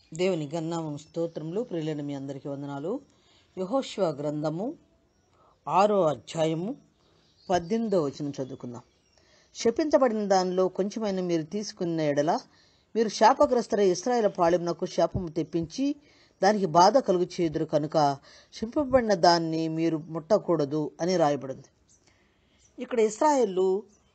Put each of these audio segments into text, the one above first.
దేవుని గన్నామం స్తోత్రములు ప్రియులైన మీ అందరికీ వందనాలు యహోశివ గ్రంథము ఆరో అధ్యాయము పద్దెనిమిదో వచనం చదువుకుందాం శపించబడిన దానిలో కొంచెమైన మీరు తీసుకున్న ఎడల మీరు శాపగ్రస్తర ఇస్రాయేల్ పాళెమునకు శాపము తెప్పించి దానికి బాధ కలుగు చేదురు కనుక శపింపబడిన దాన్ని మీరు ముట్టకూడదు అని రాయబడింది ఇక్కడ ఇస్రాయేళ్ళు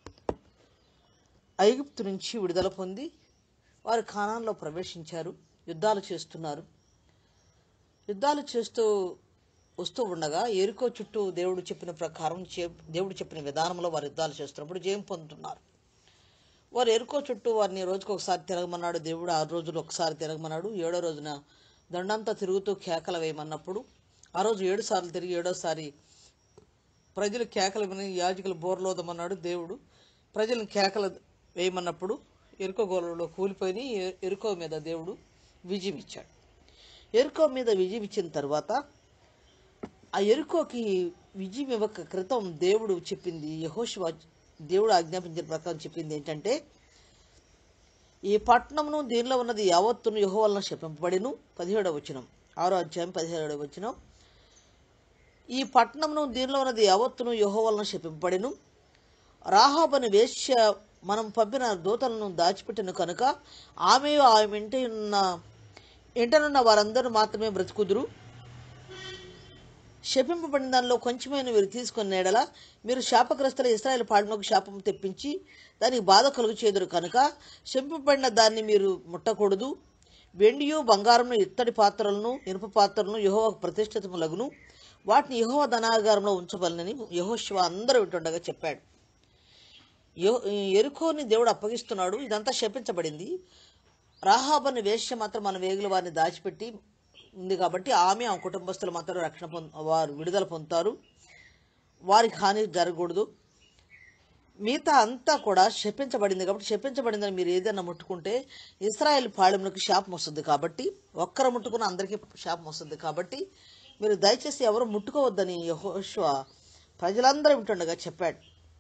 ఐగుప్తు నుంచి విడుదల పొంది వారు ఖానాన్లో ప్రవేశించారు యుద్ధాలు చేస్తున్నారు యుద్ధాలు చేస్తూ వస్తూ ఉండగా ఎరుకో చుట్టూ దేవుడు చెప్పిన ప్రకారం చే- దేవుడు చెప్పిన విధానంలో వారు యుద్ధాలు చేస్తున్నప్పుడు జయం పొందుతున్నారు వారు ఎరుకో చుట్టూ వారిని రోజుకు ఒకసారి తిరగమన్నాడు దేవుడు ఆరు రోజులు ఒకసారి తిరగమన్నాడు ఏడో రోజున దండంతా తిరుగుతూ కేకలు వేయమన్నప్పుడు ఆ రోజు ఏడు సార్లు తిరిగి ఏడోసారి ప్రజలు కేకలు విని యాజకులు బోర్లోదమన్నాడు దేవుడు ప్రజలను కేకలు వేయమన్నప్పుడు ఎరుకో గోలలో కూలిపోయి ఎ- ఎరుకో మీద దేవుడు విజయం ఇచ్చాడు ఎరుకో మీద విజయం ఇచ్చిన తర్వాత ఆ ఎరుకోకి విజయం ఇవ్వక క్రితం దేవుడు చెప్పింది యహోశివ దేవుడు ఆజ్ఞాపించిన ప్రకారం చెప్పింది ఏంటంటే ఈ పట్టణమును దీనిలో ఉన్నది యావత్తును యహో వలన శపింపబడిను పదిహేడవ వచనం ఆరో అధ్యాయం పదిహేడవ వచనం ఈ పట్టణమును దీనిలో ఉన్నది యావత్తును యహో వలన శపింపబడిను రాహాబని వేశ్య మనం పంపిన దూతలను దాచిపెట్టిన కనుక ఆమె ఆమె ఇంటి ఉన్న ఇంటనున్న వారందరూ మాత్రమే బ్రతుకుదురు శపింపబడిన దానిలో కొంచెమైన మీరు తీసుకున్న ఎడల మీరు శాపగ్రస్తుల ఇస్రాయేల్ పాడనకు శాపం తెప్పించి దానికి బాధ కలుగు చేదురు కనుక శపింపబడిన దాన్ని మీరు ముట్టకూడదు వెండియు బంగారమును ఇత్తడి పాత్రలను ఇనుప పాత్రలను యహోవ ప్రతిష్ఠితములగును వాటిని యహోవ ధనాగారంలో ఉంచవలనని యహోశివ అందరూ వింటుండగా చెప్పాడు యెహో- ఎరుకోని దేవుడు అప్పగిస్తున్నాడు ఇదంతా శపించబడింది రాహాబని వేశ్య మాత్రం మన వేగుల వారిని దాచిపెట్టి ఉంది కాబట్టి ఆమె ఆ కుటుంబస్తులు మాత్రం రక్షణ పొంద వారు విడుదల పొందుతారు వారికి హాని జరగకూడదు మిగతా అంతా కూడా శపించబడింది కాబట్టి శపించబడిందని మీరు ఏదైనా ముట్టుకుంటే ఇస్రాయేల్ పాళెములకు శాపం వస్తుంది కాబట్టి ఒక్కరు ముట్టుకున్న అందరికీ శాపం వస్తుంది కాబట్టి మీరు దయచేసి ఎవరు ముట్టుకోవద్దని యెహోషువ ప్రజలందరూ వింటుండగా చెప్పాడు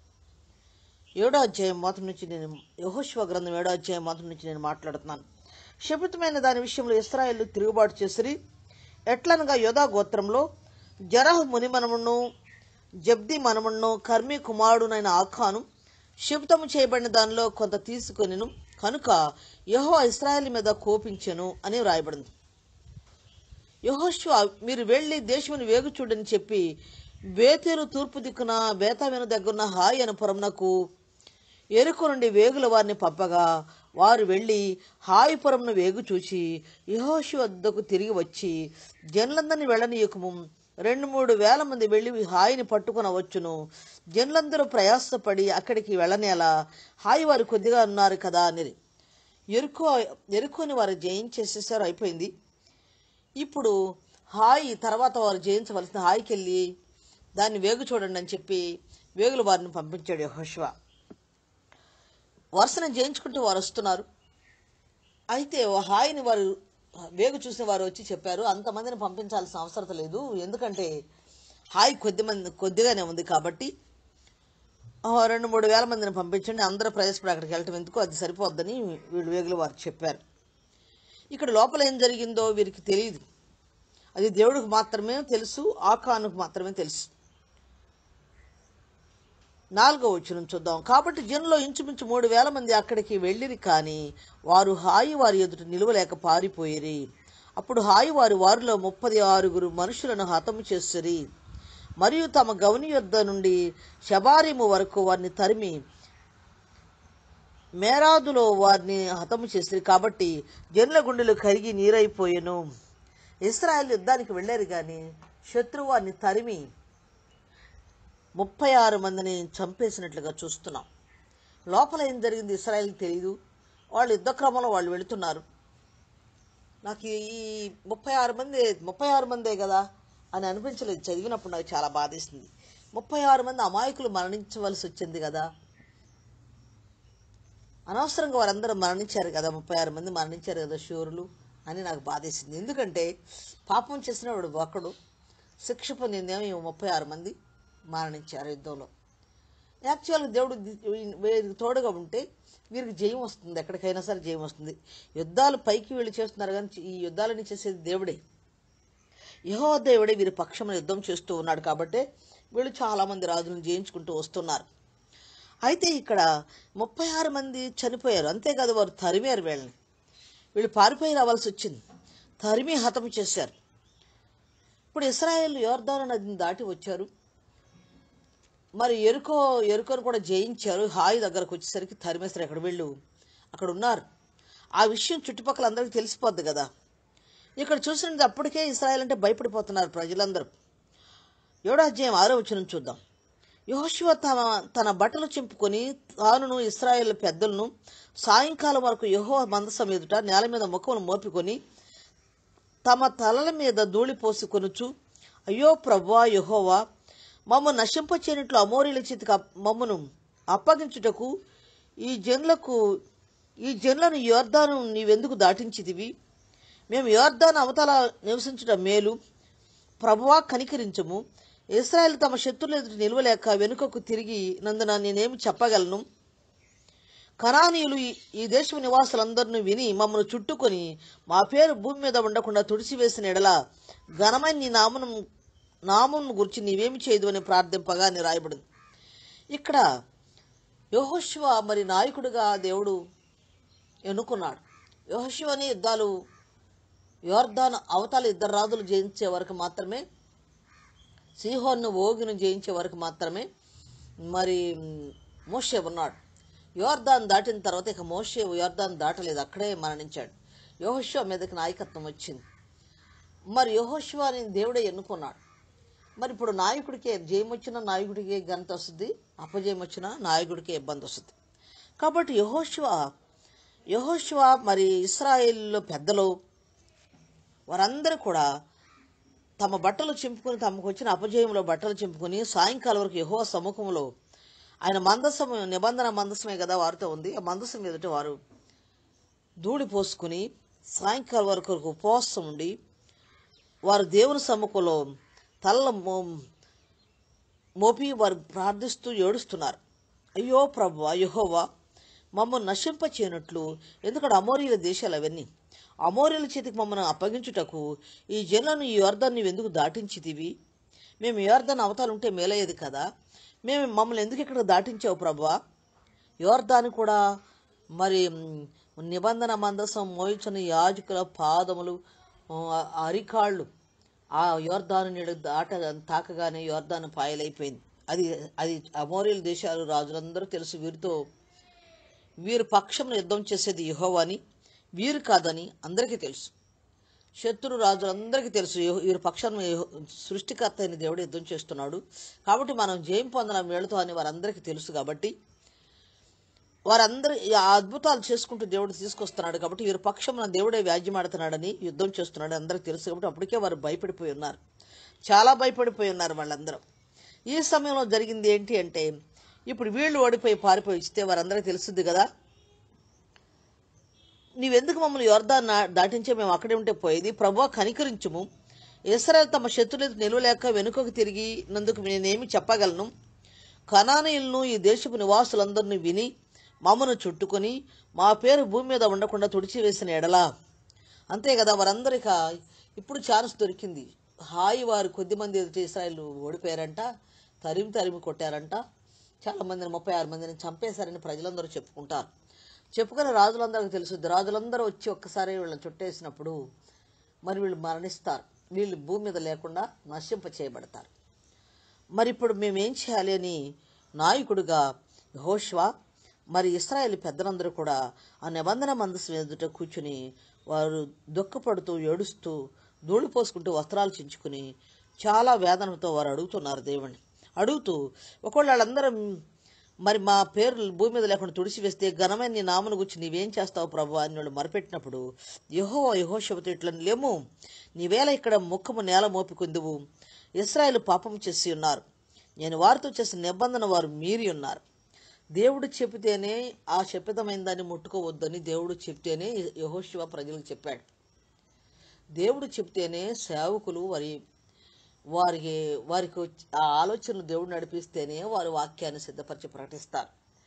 ఏడో అధ్యాయం మాత్రం నుంచి నేను యహోశివ గ్రంథం ఏడో అధ్యాయం మాత్రం నుంచి నేను మాట్లాడుతున్నాను శపితమైన దాని విషయంలో ఇస్రాయేల్ తిరుగుబాటు చేసిరి ఎట్లనగా యోధా గోత్రంలో జరహు ముని మనమును జబ్ది మనమును కర్మి కుమారుడునైన ఆఖాను శిబితము చేయబడిన దానిలో కొంత తీసుకొనిను కనుక యహో ఇస్రాయేల్ మీద కోపించెను అని వ్రాయబడింది యహోశివ మీరు వెళ్ళి దేశముని వేగు చూడని చెప్పి బేతేరు తూర్పు దిక్కున బేతావెను దగ్గరున్న హాయి అను పురమునకు ఎరుకు నుండి వేగుల వారిని పంపగా వారు వెళ్ళి హాయిపురంను వేగు చూచి యహోషి వద్దకు తిరిగి వచ్చి జనులందరినీ వెళ్ళనీయకము రెండు మూడు వేల మంది వెళ్ళి హాయిని పట్టుకుని వచ్చును జనులందరూ ప్రయాసపడి అక్కడికి వెళ్ళనేలా హాయి వారు కొద్దిగా ఉన్నారు కదా అని ఎరుకో ఎరుకోని వారు జయించేసేసారు అయిపోయింది ఇప్పుడు హాయి తర్వాత వారు జయించవలసిన హాయికి వెళ్ళి దాన్ని వేగు చూడండి అని చెప్పి వేగుల వారిని పంపించాడు యహోశివ వరుసను జయించుకుంటూ వారు వస్తున్నారు అయితే ఓ హాయిని వారు వేగు చూసిన వారు వచ్చి చెప్పారు అంతమందిని పంపించాల్సిన అవసరం లేదు ఎందుకంటే హాయి కొద్ది మంది కొద్దిగానే ఉంది కాబట్టి ఆ, రెండు మూడు వేల మందిని పంపించండి అందరూ ప్రయాసపడి అక్కడికి వెళ్ళటం ఎందుకు అది సరిపోద్దని వీళ్ళు వేగులు వారు చెప్పారు ఇక్కడ లోపల ఏం జరిగిందో వీరికి తెలియదు అది దేవుడికి మాత్రమే తెలుసు ఆకానుకు మాత్రమే తెలుసు నాలుగో వచ్చిన చూద్దాం కాబట్టి జనులో ఇంచుమించు మూడు వేల మంది అక్కడికి వెళ్ళిరి కానీ వారు హాయి వారి ఎదుట నిలవలేక పారిపోయిరి అప్పుడు హాయి వారి వారిలో ముప్పది ఆరుగురు మనుషులను హతము చేసిరి మరియు తమ గవని యొద్ద నుండి శబారిము వరకు వారిని తరిమి మేరాదులో వారిని హతము చేసిరి కాబట్టి జనుల గుండెలు కరిగి నీరైపోయెను ఇస్రాయల్ యుద్ధానికి వెళ్ళారు కానీ శత్రువు వారిని తరిమి ముప్పై ఆరు మందిని చంపేసినట్లుగా చూస్తున్నాం లోపల ఏం జరిగింది ఇస్రాయల్కి తెలియదు వాళ్ళు యుద్ధ క్రమంలో వాళ్ళు వెళుతున్నారు నాకు ఈ ముప్పై ఆరు మంది ముప్పై ఆరు మందే కదా అని అనిపించలేదు చదివినప్పుడు నాకు చాలా బాధేసింది ముప్పై ఆరు మంది అమాయకులు మరణించవలసి వచ్చింది కదా అనవసరంగా వారందరూ మరణించారు కదా ముప్పై ఆరు మంది మరణించారు కదా శూరులు అని నాకు బాధేసింది ఎందుకంటే పాపం చేసిన వాడు ఒకడు శిక్ష పొందిందేమో ఈ ముప్పై ఆరు మంది మరణించారు యుద్ధంలో యాక్చువల్గా దేవుడు ది- వీరికి తోడుగా ఉంటే వీరికి జయం వస్తుంది ఎక్కడికైనా సరే జయం వస్తుంది యుద్ధాలు పైకి వీళ్ళు చేస్తున్నారు కానీ ఈ యుద్ధాలని చేసేది దేవుడే యహో దేవుడే వీరి పక్షమున యుద్ధం చేస్తూ ఉన్నాడు కాబట్టి వీళ్ళు చాలామంది రాజులను జయించుకుంటూ వస్తున్నారు అయితే ఇక్కడ ముప్పై ఆరు మంది చనిపోయారు అంతేకాదు వారు తరిమారు వీళ్ళని వీళ్ళు పారిపోయి రావాల్సి వచ్చింది తరిమి హతం చేశారు ఇప్పుడు ఇస్రాయేల్ యోర్దాను నదిని దాటి వచ్చారు మరి ఎరుకో ఎరుకోను కూడా జయించారు హాయి దగ్గరకు వచ్చేసరికి తరిమేస్తారు ఎక్కడ వీళ్ళు అక్కడ ఉన్నారు ఆ విషయం చుట్టుపక్కల అందరికీ తెలిసిపోద్ది కదా ఇక్కడ చూసినది అప్పటికే ఇస్రాయేల్ అంటే భయపడిపోతున్నారు ప్రజలందరూ ఏడో అధ్యాయం ఆరో వచ్చిన చూద్దాం యహోశివ తన తన బట్టలు చింపుకొని తానును ఇస్రాయేల్ పెద్దలను సాయంకాలం వరకు యహో మందసం ఎదుట నేల మీద ముఖమును మోపికొని తమ తలల మీద ధూళి పోసుకొనుచు అయ్యో ప్రభువా యహోవా మమ్మ నశింపచేనిట్లు అమోరీల చేతికి అప్- మమ్మను అప్పగించుటకు ఈ జనులకు ఈ జనులను యోర్దాను నీవెందుకు దాటించితివి మేము యోర్దాను అవతల నివసించుట మేలు ప్రభువా కనికరించము ఇస్రాయేల్ తమ శత్రువుల ఎదుట నిలవలేక వెనుకకు తిరిగి నందున నేనేమి చెప్పగలను కణానీయులు ఈ- ఈ దేశపు నివాసులందరినీ విని మమ్మల్ని చుట్టుకొని మా పేరు భూమి మీద ఉండకుండా తుడిసివేసిన ఎడల ఘనమైన నీ నామను నామను గురించి నీవేమి చేయదు అని ప్రార్థింపగా అని రాయబడింది ఇక్కడ యహోశివ మరి నాయకుడిగా దేవుడు ఎన్నుకున్నాడు యహోశివని యుద్ధాలు యోర్దాన్ అవతల ఇద్దరు రాజులు జయించే వరకు మాత్రమే సీహోన్ను ఓగిను జయించే వరకు మాత్రమే మరి మ్, మోషే ఉన్నాడు యోర్దాన్ దాటిన తర్వాత ఇక మోషే యోర్దాన్ దాటలేదు అక్కడే మరణించాడు యహోశివ మీదకి నాయకత్వం వచ్చింది మరి యహోశివాని దేవుడే ఎన్నుకున్నాడు మరి ఇప్పుడు నాయకుడికి జయం వచ్చిన నాయకుడికి ఘనత వస్తుంది అపజయం వచ్చిన నాయకుడికి ఇబ్బంది వస్తుంది కాబట్టి యహోశివ యహోశివ మరి ఇస్రాయేల్లో పెద్దలు వారందరూ కూడా తమ బట్టలు చింపుకొని తమకు వచ్చిన అపజయంలో బట్టలు చింపుకొని సాయంకాలం వరకు యహో సముఖంలో ఆయన మందసం నిబంధన మందసమే కదా వారితో ఉంది ఆ మందసం ఎదుట వారు ధూళి పోసుకుని సాయంకాలం వరకు ఉపవాసం ఉండి వారు దేవుని సమ్ముఖంలో తల్ల మో మోపి వారు ప్రార్థిస్తూ ఏడుస్తున్నారు అయ్యో ప్రభు యహోవా మమ్మల్ని నశింపచేయనట్లు ఎందుకంటే అమోరీల దేశాలు అవన్నీ అమోరీల చేతికి మమ్మల్ని అప్పగించుటకు ఈ జనులను ఈ యోర్దాన్ని ఎందుకు దాటించితివి మేము యోర్దాన్ అవతాలుంటే మేలయ్యేది కదా మేము మమ్మల్ని ఎందుకు ఇక్కడ దాటించావు ప్రభువా యోర్దాను కూడా మరి మ్, నిబంధన మందసం మోయించిన యాజకుల పాదములు ఆ, అరికాళ్ళు ఆ యోర్దాను నీడు దాట తాకగానే యోర్దాను పాయలైపోయింది అది అది అమోరియల్ దేశాలు రాజులందరూ తెలుసు వీరితో వీరు పక్షంలో యుద్ధం చేసేది యెహోవాని వీరు కాదని అందరికీ తెలుసు శత్రు రాజులందరికీ తెలుసు యెహో- వీరి పక్షాన యెహో- సృష్టికర్త అయిన దేవుడు యుద్ధం చేస్తున్నాడు కాబట్టి మనం జయం పొందడం వీళ్ళతో అని వారందరికీ తెలుసు కాబట్టి వారందరూ ఈ అద్భుతాలు చేసుకుంటూ దేవుడు తీసుకొస్తున్నాడు కాబట్టి వీరి పక్షమున దేవుడే వ్యాజ్యమాడుతున్నాడని యుద్ధం చేస్తున్నాడని అందరికీ తెలుసు కాబట్టి అప్పటికే వారు భయపడిపోయి ఉన్నారు చాలా భయపడిపోయి ఉన్నారు వాళ్ళందరూ ఈ సమయంలో జరిగింది ఏంటి అంటే ఇప్పుడు వీళ్ళు ఓడిపోయి పారిపోయి ఇస్తే వారందరికీ తెలుస్తుంది కదా నీవెందుకు మమ్మల్ని యోర్దాన్ నా- దాటించే మేము అక్కడే ఉంటే పోయేది ప్రభు కనికరించుము ఇస్రాయల్ తమ శత్రులు నిలవలేక వెనుకకు తిరిగి నందుకు నేనేమి చెప్పగలను కనానీయులను ఈ దేశపు నివాసులందరినీ విని మమ్మను చుట్టుకొని మా పేరు భూమి మీద ఉండకుండా తుడిచివేసిన ఎడలా అంతే కదా వారందరిక ఇప్పుడు ఛాన్స్ దొరికింది హాయి వారు కొద్దిమంది ఎదుటి ఇస్రాయల్ ఓడిపోయారంట తరిమి తరిమి కొట్టారంట చాలా మందిని ముప్పై ఆరు మందిని చంపేశారని ప్రజలందరూ చెప్పుకుంటారు చెప్పుకుని రాజులందరికీ తెలుసుద్ది రాజులందరూ వచ్చి ఒక్కసారి వీళ్ళని చుట్టేసినప్పుడు మరి వీళ్ళు మరణిస్తారు వీళ్ళు భూమి మీద లేకుండా నశింప చేయబడతారు మరి ఇప్పుడు మేము ఏం చేయాలి అని నాయకుడిగా హోష్వా మరి ఇస్రాయేల్ పెద్దలందరూ కూడా ఆ నిబంధన మందసం ఎదుట కూర్చుని వారు దుఃఖపడుతూ ఏడుస్తూ ధూళి పోసుకుంటూ వస్త్రాలు చించుకుని చాలా వేదనతో వారు అడుగుతున్నారు దేవుణ్ణి అడుగుతూ ఒకవేళ వాళ్ళందరూ మరి మా పేర్లు భూమి మీద లేకుండా తుడిచివేస్తే ఘనమైన నీ నామను గురించి నీవేం చేస్తావు ప్రభు అని వాళ్ళు మరపెట్టినప్పుడు యహో యహోశవతో ఇట్లా లేము నీవేళ ఇక్కడ ముఖము నేల మోపికొందువు ఇస్రాయేల్ పాపం చేసి ఉన్నారు నేను వారితో చేసిన నిబంధన వారు మీరి ఉన్నారు దేవుడు చెబితేనే ఆ శపితమైన దాన్ని ముట్టుకోవద్దని దేవుడు చెప్తేనే యహోశివ ప్రజలకు చెప్పాడు దేవుడు చెప్తేనే సేవకులు వారి వారికి వారికి వచ్చి- ఆ ఆలోచనలు దేవుడు నడిపిస్తేనే వారు వాక్యాన్ని సిద్ధపరిచి ప్రకటిస్తారు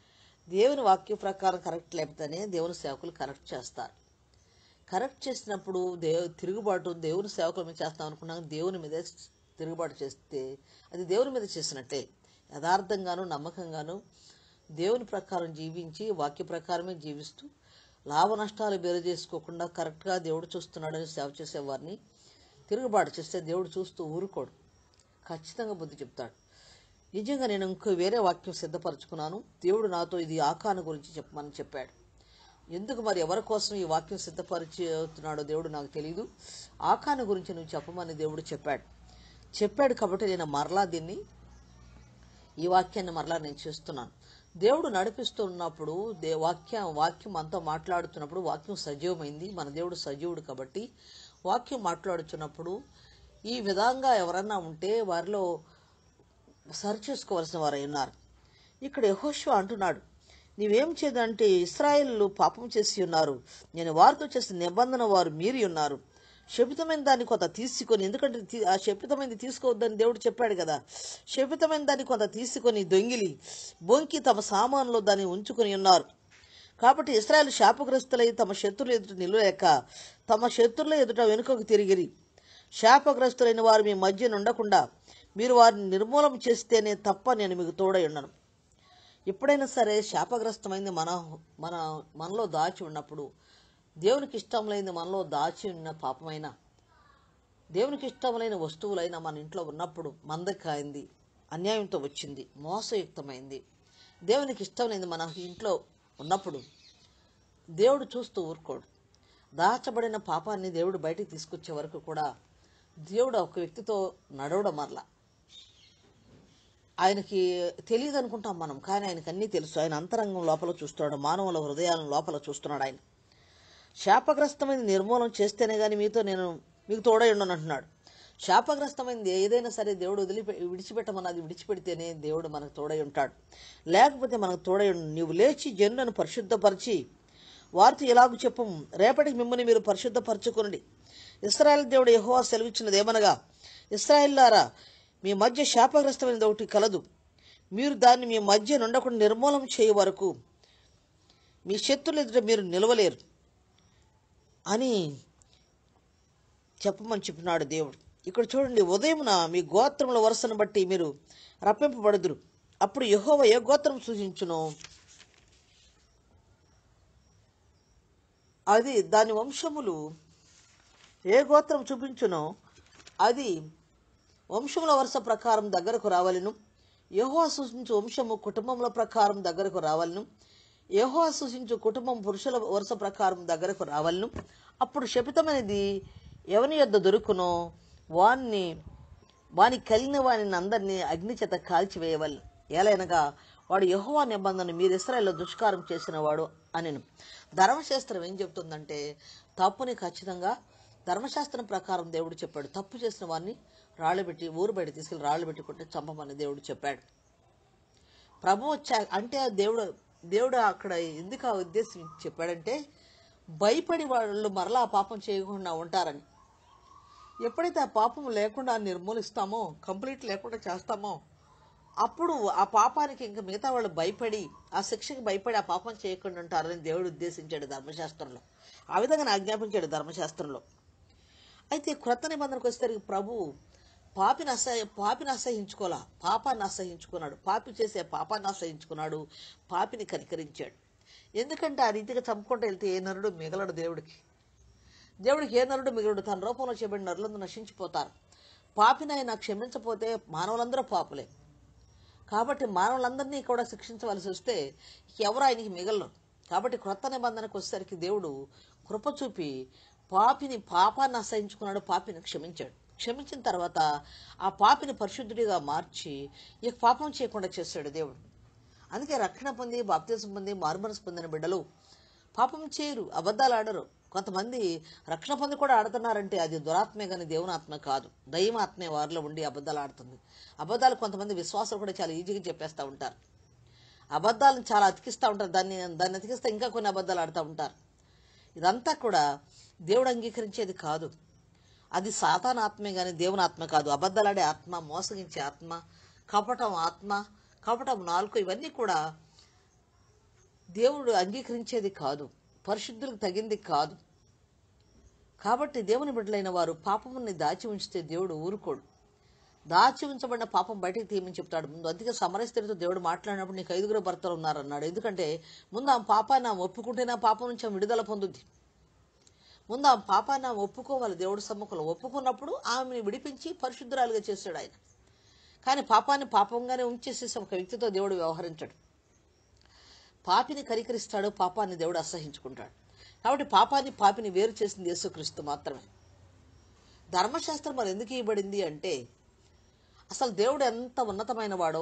దేవుని వాక్య ప్రకారం కరెక్ట్ లేకపోతేనే దేవుని సేవకులు కరెక్ట్ చేస్తారు కరెక్ట్ చేసినప్పుడు దేవు తిరుగుబాటు దేవుని సేవకుల మీద చేస్తాం అనుకున్నాం దేవుని మీదే తిరుగుబాటు చేస్తే అది దేవుని మీద చేసినట్టే యథార్థంగాను నమ్మకంగాను దేవుని ప్రకారం జీవించి వాక్య ప్రకారమే జీవిస్తూ లాభ నష్టాలు బేరు చేసుకోకుండా కరెక్ట్గా దేవుడు చూస్తున్నాడని సేవ చేసేవారిని తిరుగుబాటు చేస్తే దేవుడు చూస్తూ ఊరుకోడు ఖచ్చితంగా బుద్ధి చెప్తాడు నిజంగా నేను ఇంకో వేరే వాక్యం సిద్ధపరచుకున్నాను దేవుడు నాతో ఇది ఆకాను గురించి చెప్పమని చెప్పాడు ఎందుకు మరి ఎవరి కోసం ఈ వాక్యం సిద్ధపరిచుతున్నాడో దేవుడు నాకు తెలియదు ఆకాను గురించి నువ్వు చెప్పమని దేవుడు చెప్పాడు చెప్పాడు కాబట్టి నేను మరలా దీన్ని ఈ వాక్యాన్ని మరలా నేను చేస్తున్నాను దేవుడు నడిపిస్తున్నప్పుడు దే వాక్యం వాక్యం మనతో మాట్లాడుతున్నప్పుడు వాక్యం సజీవమైంది మన దేవుడు సజీవుడు కాబట్టి వాక్యం మాట్లాడుతున్నప్పుడు ఈ విధంగా ఎవరన్నా ఉంటే వారిలో సరి చేసుకోవాల్సిన వారై ఉన్నారు ఇక్కడ యహోష్వ అంటున్నాడు నీవేం చేదంటే ఇస్రాయేళ్ళు పాపం చేసి ఉన్నారు నేను వారితో చేసిన నిబంధన వారు మీరి ఉన్నారు శపితమైన దాన్ని కొంత తీసుకొని ఎందుకంటే తీ- ఆ శపితమైనది తీసుకోవద్దని దేవుడు చెప్పాడు కదా శపితమైన దాన్ని కొంత తీసుకొని దొంగిలి బొంకి తమ సామాన్లో దాన్ని ఉంచుకొని ఉన్నారు కాబట్టి ఇస్రాయేల్ శాపగ్రస్తులై తమ శత్రుల ఎదుట నిలలేక తమ శత్రుల ఎదుట వెనుకకు తిరిగిరి శాపగ్రస్తులైన వారు మీ మధ్య ఉండకుండా మీరు వారిని నిర్మూలన చేస్తేనే తప్ప నేను మీకు తోడై ఉండను ఎప్పుడైనా సరే శాపగ్రస్తమైంది మన మన మనలో దాచి ఉన్నప్పుడు దేవునికి ఇష్టం లేని మనలో దాచి ఉన్న పాపమైన దేవునికి ఇష్టములైన వస్తువులైన మన ఇంట్లో ఉన్నప్పుడు మందకాయింది అన్యాయంతో వచ్చింది మోసయుక్తమైంది దేవునికి ఇష్టం లేని మన ఇంట్లో ఉన్నప్పుడు దేవుడు చూస్తూ ఊరుకోడు దాచబడిన పాపాన్ని దేవుడు బయటికి తీసుకొచ్చే వరకు కూడా దేవుడు ఒక వ్యక్తితో నడవడం మరలా ఆయనకి తెలియదు అనుకుంటాం మనం కానీ ఆయనకు అన్నీ తెలుసు ఆయన అంతరంగం లోపల చూస్తున్నాడు మానవుల హృదయాలను లోపల చూస్తున్నాడు ఆయన శాపగ్రస్తమైన నిర్మూలన చేస్తేనే కానీ మీతో నేను మీకు తోడై ఉండను అంటున్నాడు శాపగ్రస్తమైనది ఏదైనా సరే దేవుడు వదిలిపె విడిచిపెట్టమన్నది విడిచిపెడితేనే దేవుడు మనకు తోడై ఉంటాడు లేకపోతే మనకు తోడై ఉండు నీవు లేచి జనులను పరిశుద్ధపరిచి వారితో ఎలాగూ చెప్పము రేపటికి మిమ్మల్ని మీరు పరిశుద్ధపరచుకునండి ఇస్రాయేల్ దేవుడు యెహోవా సెలవిచ్చినది ఏమనగా ఇస్రాయేల్లారా మీ మధ్య శాపగ్రస్తమైనది ఒకటి కలదు మీరు దాన్ని మీ మధ్య నుండకుండా నిర్మూలన చేయ వరకు మీ శత్రుల ఎదుట మీరు నిలవలేరు అని చెప్పమని చెప్పినాడు దేవుడు ఇక్కడ చూడండి ఉదయమున మీ గోత్రముల వరుసను బట్టి మీరు రప్పింపబడుదురు అప్పుడు యెహోవా ఏ గోత్రం సూచించును అది దాని వంశములు ఏ గోత్రం చూపించునో అది వంశముల వరుస ప్రకారం దగ్గరకు రావాలను యెహోవా సూచించు వంశము కుటుంబముల ప్రకారం దగ్గరకు రావాలను యెహోవా సూచించు కుటుంబం పురుషుల వరుస ప్రకారం దగ్గరకు రావాలను అప్పుడు శపితమైనది ఎవని యొద్ద దొరుకునో వాణ్ణి వాని కలిగిన వాని అందరినీ అగ్ని చేత కాల్చివేయవలను ఏలైనగా వాడు యెహోవా నిబంధన మీరు ఇస్రాయేల్లో దుష్కారం చేసిన వాడు అనెను ధర్మశాస్త్రం ఏం చెప్తుందంటే తప్పుని ఖచ్చితంగా ధర్మశాస్త్రం ప్రకారం దేవుడు చెప్పాడు తప్పు చేసిన వాడిని రాళ్ళు పెట్టి ఊరు బయట తీసుకెళ్ళి రాళ్ళు పెట్టి కొట్టి చంపమని దేవుడు చెప్పాడు ప్రభు వచ్చా అంటే ఆ దేవుడు దేవుడు అక్కడ ఎందుకు ఆ ఉద్దేశం చెప్పాడంటే భయపడి వాళ్ళు మరలా ఆ పాపం చేయకుండా ఉంటారని ఎప్పుడైతే ఆ పాపం లేకుండా నిర్మూలిస్తామో కంప్లీట్ లేకుండా చేస్తామో అప్పుడు ఆ పాపానికి ఇంకా మిగతా వాళ్ళు భయపడి ఆ శిక్షకి భయపడి ఆ పాపం చేయకుండా ఉంటారని దేవుడు ఉద్దేశించాడు ధర్మశాస్త్రంలో ఆ విధంగా ఆజ్ఞాపించాడు ధర్మశాస్త్రంలో అయితే క్రొత్త నిబంధనకు వచ్చేసరికి ప్రభు పాపిని అసహ్య పాపిని అసహించుకోలా పాపాన్ని అసహించుకున్నాడు పాపి చేసే పాపాన్ని అసహించుకున్నాడు పాపిని కనికరించాడు ఎందుకంటే ఆ రీతిగా చంపుకుంటూ వెళ్తే ఏ నరుడు మిగలడు దేవుడికి దేవుడికి ఏ నరుడు మిగలడు తన రూపంలో చేయబడిన నరులందరూ నశించిపోతారు పాపిని ఆయన క్షమించపోతే మానవులందరూ పాపులే కాబట్టి మానవులందరినీ కూడా శిక్షించవలసి వస్తే ఎవరు ఆయనకి మిగలరు కాబట్టి క్రొత్త నిబంధనకు వచ్చేసరికి దేవుడు కృప చూపి పాపిని పాపాన్ని అసహించుకున్నాడు పాపిని క్షమించాడు క్షమించిన తర్వాత ఆ పాపిని పరిశుద్ధుడిగా మార్చి ఇక పాపం చేయకుండా చేశాడు దేవుడు అందుకే రక్షణ పొంది బాప్తీసం పొంది మారుమనసు పొందిన బిడ్డలు పాపం చేయరు అబద్ధాలు ఆడరు కొంతమంది రక్షణ పొంది కూడా ఆడుతున్నారంటే అది దురాత్మే కానీ దేవుని ఆత్మ కాదు దైవాత్మే వారిలో ఉండి అబద్ధాలు ఆడుతుంది అబద్ధాలు కొంతమంది విశ్వాసాలు కూడా చాలా ఈజీగా చెప్పేస్తూ ఉంటారు అబద్ధాలను చాలా అతికిస్తూ ఉంటారు దాన్ని దాన్ని అతికిస్తే ఇంకా కొన్ని అబద్ధాలు ఆడుతూ ఉంటారు ఇదంతా కూడా దేవుడు అంగీకరించేది కాదు అది సాతాన ఆత్మే కానీ దేవుని ఆత్మ కాదు అబద్ధాలాడే ఆత్మ మోసగించే ఆత్మ కపటం ఆత్మ కపటం నాలుగు ఇవన్నీ కూడా దేవుడు అంగీకరించేది కాదు పరిశుద్ధులకు తగింది కాదు కాబట్టి దేవుని బిడ్డలైన వారు పాపముని దాచి ఉంచితే దేవుడు ఊరుకోడు దాచి ఉంచబడిన పాపం బయటికి తీయమని చెప్తాడు ముందు అందుకే సమరస్త్రితో దేవుడు మాట్లాడినప్పుడు నీకు ఐదుగురు భర్తలు ఉన్నారన్నాడు ఎందుకంటే ముందు ఆ పాపాన్ని ఆమె ఒప్పుకుంటేనే ఆ పాపం నుంచి ఆమె విడుదల పొందుద్ది ముందు ఆ పాపాన్ని ఆమె ఒప్పుకోవాలి దేవుడి సమ్ముఖంలో ఒప్పుకున్నప్పుడు ఆమెను విడిపించి పరిశుద్ధురాలుగా చేశాడు ఆయన కానీ పాపాన్ని పాపంగానే ఉంచేసేసి ఒక వ్యక్తితో దేవుడు వ్యవహరించాడు పాపిని కరికరిస్తాడు పాపాన్ని దేవుడు అసహించుకుంటాడు కాబట్టి పాపాన్ని పాపిని వేరు చేసింది యేసుక్రీస్తు మాత్రమే ధర్మశాస్త్రం మరి ఎందుకు ఇవ్వబడింది అంటే అసలు దేవుడు ఎంత ఉన్నతమైన వాడో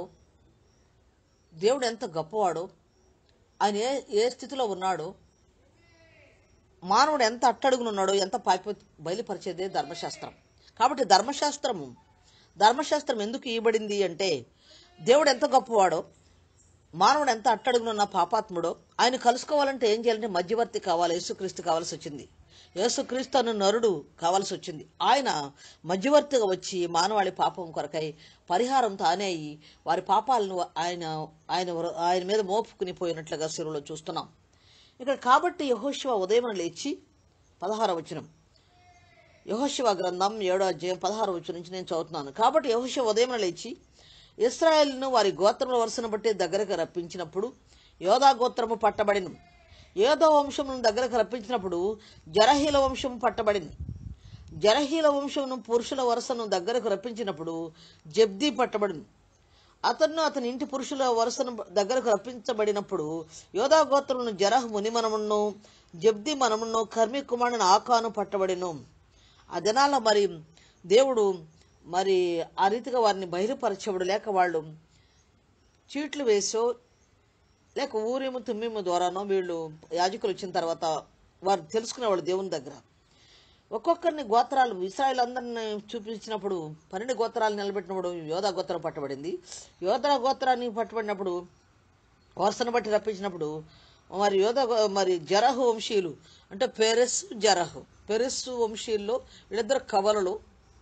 దేవుడు ఎంత గొప్పవాడో ఆయన ఏ ఏ స్థితిలో ఉన్నాడో మానవుడు ఎంత అట్టడుగునున్నాడో ఎంత పాపి బయలుపరిచేదే ధర్మశాస్త్రం కాబట్టి ధర్మశాస్త్రము ధర్మశాస్త్రం ఎందుకు ఇవ్వబడింది అంటే దేవుడు ఎంత గొప్పవాడో మానవుడు ఎంత అట్టడుగునున్న పాపాత్ముడో ఆయన కలుసుకోవాలంటే ఏం చేయాలంటే మధ్యవర్తి కావాలి యేసుక్రీస్తు కావాల్సి వచ్చింది యేసుక్రీస్తు అను నరుడు కావాల్సి వచ్చింది ఆయన మధ్యవర్తిగా వచ్చి మానవాళి పాపం కొరకై పరిహారం తానే అయి వారి పాపాలను ఆయన ఆయన ఆయన మీద మోపుకుని పోయినట్లుగా సిరులో చూస్తున్నాం ఇక్కడ కాబట్టి యహోశివ ఉదయం లేచి పదహార వచనం యహోశివ గ్రంథం ఏడో అధ్యాయం పదహారు వచ్చిన నుంచి నేను చదువుతున్నాను కాబట్టి యహోశివ ఉదయం లేచి ఇస్రాయేల్ను వారి గోత్రముల వరుసను బట్టి దగ్గరకు రప్పించినప్పుడు యోధా గోత్రము పట్టబడిను యోధా వంశమును దగ్గరకు రప్పించినప్పుడు జరహీల వంశము పట్టబడింది జరహీల వంశమును పురుషుల వరుసను దగ్గరకు రప్పించినప్పుడు జబ్దీ పట్టబడింది అతను అతని ఇంటి పురుషుల వరుసను దగ్గరకు రప్పించబడినప్పుడు యోధా గోత్రమును జరహ్ మునిమనమును జబ్ది మనమును కర్మి కుమారుని ఆకాను పట్టబడిను ఆ దినాల మరి దేవుడు మరి ఆ రీతిగా వారిని బహిరపరచబడు లేక వాళ్ళు చీట్లు వేసో లేక ఊరేము తుమ్మిము ద్వారానో వీళ్ళు యాజకులు వచ్చిన తర్వాత వారు తెలుసుకునేవాళ్ళు దేవుని దగ్గర ఒక్కొక్కరిని గోత్రాలు ఇస్రాయల్ అందరిని చూపించినప్పుడు పన్నెండు గోత్రాలు నిలబెట్టినప్పుడు యోధా గోత్రం పట్టబడింది యోధా గోత్రాన్ని పట్టబడినప్పుడు వరుసను బట్టి రప్పించినప్పుడు మరి యోధ మరి జరహు వంశీయులు అంటే పెరెస్ జరహు పెరెస్ వంశీయుల్లో వీళ్ళిద్దరు కవలలు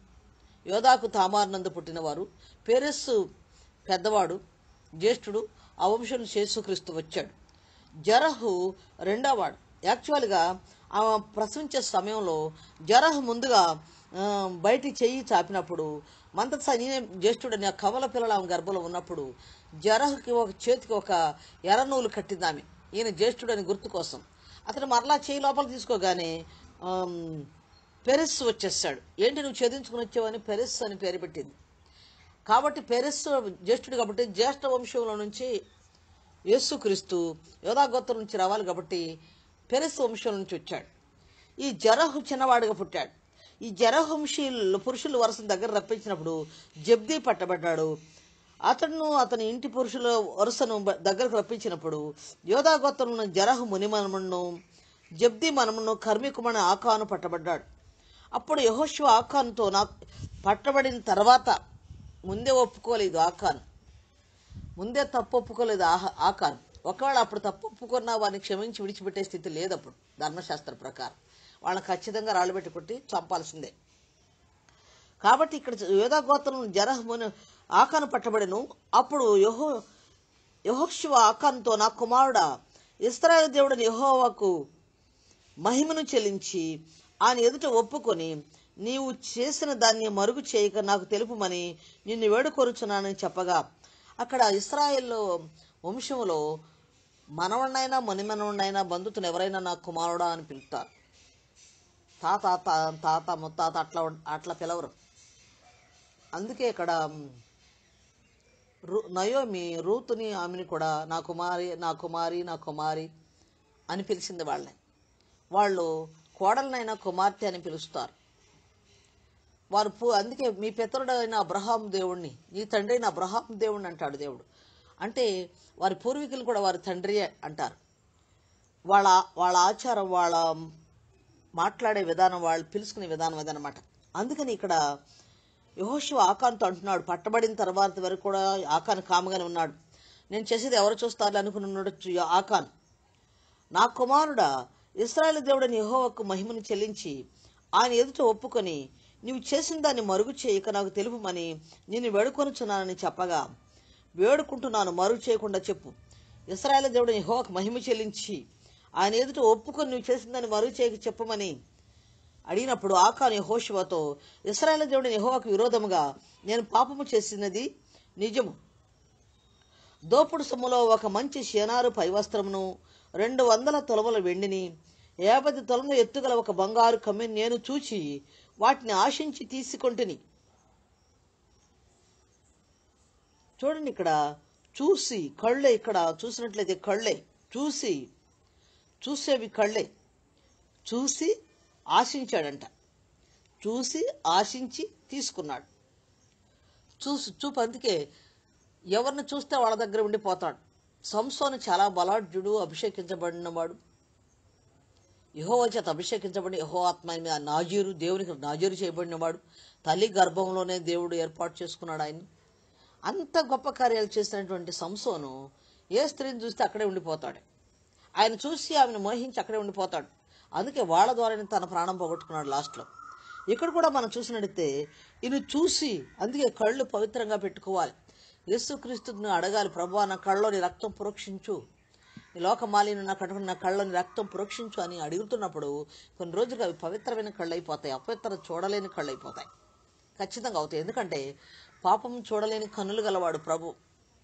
యోధాకు తామార్నందు పుట్టినవారు పెరెస్సు పెద్దవాడు జ్యేష్ఠుడు ఆ వంశం శేసుక్రీస్తు వచ్చాడు జరహు రెండోవాడు యాక్చువల్గా ఆమె ప్రసవించే సమయంలో జరహు ముందుగా ఆ, బయటి చెయ్యి చాపినప్పుడు మంతస నేనే జ్యేష్ఠుడని ఆ కవల పిల్లల ఆమె గర్భంలో ఉన్నప్పుడు జరహుకి ఒక చేతికి ఒక ఎర్ర నూలు కట్టింది ఆమె ఈయన జ్యేష్ఠుడని గుర్తు కోసం అతను మరలా చేయి లోపల తీసుకోగానే ఆమ్, పెరెస్ వచ్చేసాడు ఏంటి నువ్వు ఛేదించుకుని వచ్చావని పెరెస్ అని పేరు పెట్టింది కాబట్టి పెరెస్ జ్యేష్ఠుడు కాబట్టి జ్యేష్ఠ వంశంలో నుంచి యేసుక్రీస్తు యోధాగోత్రం నుంచి రావాలి కాబట్టి పెరెస్ వంశం నుంచి వచ్చాడు ఈ జరహు చిన్నవాడుగా పుట్టాడు ఈ జరహు వంశీయులు పురుషులు వరుస దగ్గర రప్పించినప్పుడు జబ్దీ పట్టబడ్డాడు అతను అతని ఇంటి పురుషుల వరుసను బ- దగ్గరకు రప్పించినప్పుడు యోధాగోత్రంలో జరహు మునిమనమును జబ్దీ మనమును కర్మికుమని ఆకాను పట్టబడ్డాడు అప్పుడు యహోశివ ఆకానుతో నాకు పట్టబడిన తర్వాత ముందే ఒప్పుకోలేదు ఆకాను ముందే తప్పు ఒప్పుకోలేదు ఆహ- ఆకాను ఒకవేళ అప్పుడు తప్పు ఒప్పుకున్నా వారిని క్షమించి విడిచిపెట్టే స్థితి లేదు అప్పుడు ధర్మశాస్త్ర ప్రకారం వాళ్ళని ఖచ్చితంగా రాళ్ళు పెట్టి కొట్టి చంపాల్సిందే కాబట్టి ఇక్కడ యోధా గోత్రం జరహమును ఆకాను పట్టబడిను అప్పుడు యహో యహోశివ ఆకానుతో నా కుమారుడా ఇస్రాయేల్ దేవుడని యహోవాకు మహిమను చెల్లించి ఆయన ఎదుట ఒప్పుకొని నీవు చేసిన దాన్ని మరుగు చేయక నాకు తెలుపుమని నిన్ను వేడుకొరుచున్నానని చెప్పగా అక్కడ ఇస్రాయేల్ వంశంలో మనవడినైనా మణిమనవడినైనా బంధుతులు ఎవరైనా నా కుమారుడా అని పిలుస్తారు తాత తా- తాత ముత్తాత అట్లా ఉం- అట్లా పిలవరు అందుకే ఇక్కడ రు- నయోమి రూతుని ఆమెని కూడా నా కుమారి నా కుమారి నా కుమారి అని పిలిచింది వాళ్ళని వాళ్ళు కోడలనైనా కుమార్తె అని పిలుస్తారు వారు పూ- అందుకే మీ పితరుడైన అబ్రహాం దేవుణ్ణి నీ తండ్రి అయిన అబ్రహాం దేవుణ్ణి అంటాడు దేవుడు అంటే వారి పూర్వీకులు కూడా వారి తండ్రి అంటారు వాళ్ళ వాళ్ళ ఆచారం వాళ్ళ మాట్లాడే విధానం వాళ్ళు పిలుచుకునే విధానం అదనమాట అందుకని ఇక్కడ యహోశివ ఆకాన్తో అంటున్నాడు పట్టబడిన తర్వాత వరకు కూడా ఆకాన్ కామగానే ఉన్నాడు నేను చేసేది ఎవరు చూస్తారు అనుకుని ఉండొచ్చు ఆకాన్ నా కుమారుడా ఇస్రాయేల్ దేవుడని యెహోవాకు మహిమను చెల్లించి ఆయన ఎదుట ఒప్పుకొని నీవు చేసిన దాన్ని మరుగు చేయక నాకు తెలుపుమని నిన్ను వేడుకొనుచున్నానని చెప్పగా వేడుకుంటున్నాను మరుగు చేయకుండా చెప్పు ఇస్రాయేల్ దేవుడు యెహోవాకు మహిమ చెల్లించి ఆయన ఎదుట ఒప్పుకొని నువ్వు చేసిందని మరుగు చేయక చెప్పమని అడిగినప్పుడు ఆకాను యెహోషువతో ఇస్రాయేల్ దేవుడిని యెహోవాకు విరోధముగా నేను పాపము చేసినది నిజము దోపుడు సొమ్ములో ఒక మంచి షేనారు పైవస్త్రమును రెండు వందల తొలముల వెండిని యాభై తొలముల ఎత్తుగల ఒక బంగారు కమ్మిని నేను చూచి వాటిని ఆశించి తీసుకొంటిని చూడండి ఇక్కడ చూసి కళ్ళే ఇక్కడ చూసినట్లయితే కళ్ళే చూసి చూసేవి కళ్ళే చూసి ఆశించాడంట చూసి ఆశించి తీసుకున్నాడు చూసి చూపు అందుకే ఎవరిని చూస్తే వాళ్ళ దగ్గర ఉండిపోతాడు సంసోను చాలా బలాఢ్యుడు అభిషేకించబడినవాడు యహోవ చేత అభిషేకించబడిన యహో ఆత్మ మీద నాజీరు దేవునికి నాజీరు చేయబడినవాడు తల్లి గర్భంలోనే దేవుడు ఏర్పాటు చేసుకున్నాడు ఆయన అంత గొప్ప కార్యాలు చేసినటువంటి సంసోను ఏ స్త్రీని చూస్తే అక్కడే ఉండిపోతాడు ఆయన చూసి ఆమెను మోహించి అక్కడే ఉండిపోతాడు అందుకే వాళ్ళ ద్వారానే తన ప్రాణం పోగొట్టుకున్నాడు లాస్ట్లో ఇక్కడ కూడా మనం చూసినట్టయితే ఈయన చూసి అందుకే కళ్ళు పవిత్రంగా పెట్టుకోవాలి యేసుక్రీస్తుని అడగాలి ప్రభు నా కళ్ళలోని రక్తం పురోక్షించు ఈ లోకమాలిని నా కట్టుకున్న నా కళ్ళని రక్తం పురోక్షించు అని అడుగుతున్నప్పుడు కొన్ని రోజులుగా అవి పవిత్రమైన కళ్ళు అయిపోతాయి అపవిత్ర చూడలేని కళ్ళు అయిపోతాయి ఖచ్చితంగా అవుతాయి ఎందుకంటే పాపం చూడలేని కన్నులు గలవాడు ప్రభు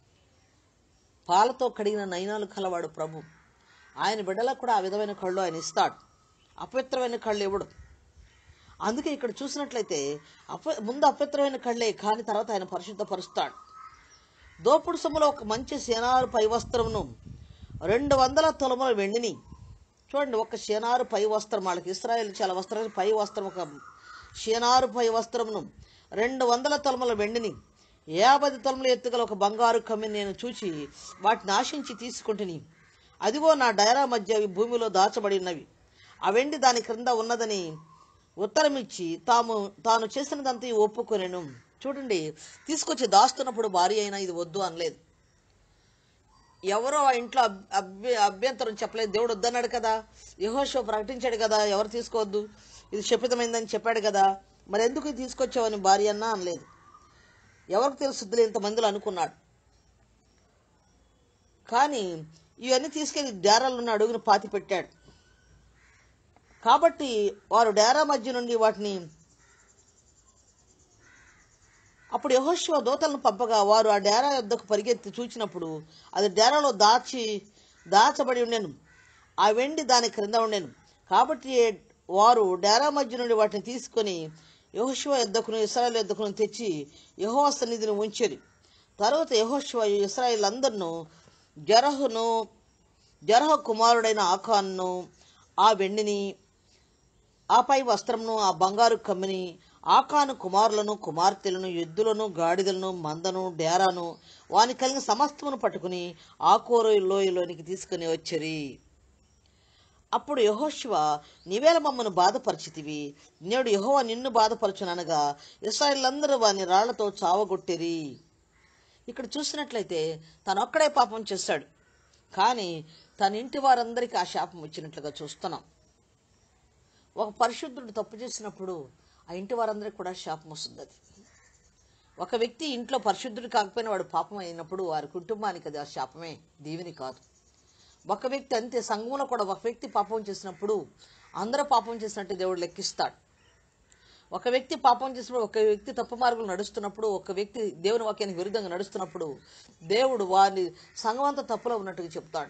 పాలతో కడిగిన నయనాలు కలవాడు ప్రభు ఆయన బిడ్డలకు కూడా ఆ విధమైన కళ్ళు ఆయన ఇస్తాడు అపవిత్రమైన కళ్ళు ఇవ్వడు అందుకే ఇక్కడ చూసినట్లయితే అప ముందు అపవిత్రమైన కళ్ళే కానీ తర్వాత ఆయన పరిశుద్ధపరుస్తాడు దోపుడు సొమ్ములో ఒక మంచి సేనారు పై వస్త్రమును రెండు వందల తొలముల వెండిని చూడండి ఒక షేనారు పై వస్త్రం వాళ్ళకి ఇస్రాయేల్ చాలా వస్త్రాలు పై వస్త్రం ఒక షేనారు పై వస్త్రమును రెండు వందల తొలముల వెండిని యాభై తొలముల ఎత్తుగల ఒక బంగారు కమ్మిని నేను చూచి వాటిని ఆశించి తీసుకుంటుని అదిగో నా డైరా మధ్య అవి భూమిలో దాచబడి ఉన్నవి ఆ వెండి దాని క్రింద ఉన్నదని ఉత్తరమిచ్చి తాము తాను చేసినదంతా ఒప్పుకొనెను చూడండి తీసుకొచ్చి దాస్తున్నప్పుడు భార్య అయినా ఇది వద్దు అనలేదు ఎవరో ఆ ఇంట్లో అబ్- అభ్య అభ్యంతరం చెప్పలేదు దేవుడు వద్దన్నాడు కదా యహోషో ప్రకటించాడు కదా ఎవరు తీసుకోవద్దు ఇది శపితమైందని చెప్పాడు కదా మరి ఎందుకు ఇది తీసుకొచ్చావని భార్య అన్నా అనలేదు ఎవరికి తెలుసుద్దులే ఇంతమందిలో అనుకున్నాడు కానీ ఇవన్నీ తీసుకెళ్లి డేరాలు ఉన్న అడుగును పాతి పెట్టాడు కాబట్టి వారు డేరా మధ్య నుండి వాటిని అప్పుడు యహోశివ దూతలను పంపగా వారు ఆ డేరా యొద్దకు పరిగెత్తి చూచినప్పుడు అది డేరాలో దాచి దాచబడి ఉండెను ఆ వెండి దాని క్రింద ఉండెను కాబట్టి వారు డేరా మధ్య నుండి వాటిని తీసుకొని యహోశివ యొద్దకును ఇస్రాయల్ యొద్దకును తెచ్చి యహోవ సన్నిధిని ఉంచిరి తర్వాత యహోశివ ఇస్రాయల్ అందరిను జరహును జరహ కుమారుడైన ఆకాన్ను ఆ వెండిని ఆపై వస్త్రమును ఆ బంగారు కమ్మిని ఆకాను కుమారులను కుమార్తెలను ఎద్దులను గాడిదలను మందను డేరాను వాని కలిగిన సమస్తమును పట్టుకుని ఆకోరు లోయలోనికి తీసుకుని వచ్చిరి అప్పుడు యహోశివ నీవేళ మమ్మను బాధపరిచితివి నేడు యహోవ నిన్ను బాధపరచుననగా ఇస్రాయిలందరూ వాని రాళ్లతో చావగొట్టిరి ఇక్కడ చూసినట్లయితే తను ఒక్కడే పాపం చేశాడు కానీ తన ఇంటి వారందరికీ ఆ శాపం వచ్చినట్లుగా చూస్తున్నాం ఒక పరిశుద్ధుడు తప్పు చేసినప్పుడు ఆ ఇంటి వారందరికీ కూడా శాపం వస్తుంది అది ఒక వ్యక్తి ఇంట్లో పరిశుద్ధుడు కాకపోయినా వాడు పాపం అయినప్పుడు వారి కుటుంబానికి అది ఆ శాపమే దీవిని కాదు ఒక వ్యక్తి అంతే సంఘంలో కూడా ఒక వ్యక్తి పాపం చేసినప్పుడు అందరూ పాపం చేసినట్టు దేవుడు లెక్కిస్తాడు ఒక వ్యక్తి పాపం చేసినప్పుడు ఒక వ్యక్తి తప్పు మార్గంలో నడుస్తున్నప్పుడు ఒక వ్యక్తి దేవుని వాక్యానికి విరుద్ధంగా నడుస్తున్నప్పుడు దేవుడు వారిని సంఘం అంతా తప్పులో ఉన్నట్టుగా చెప్తాడు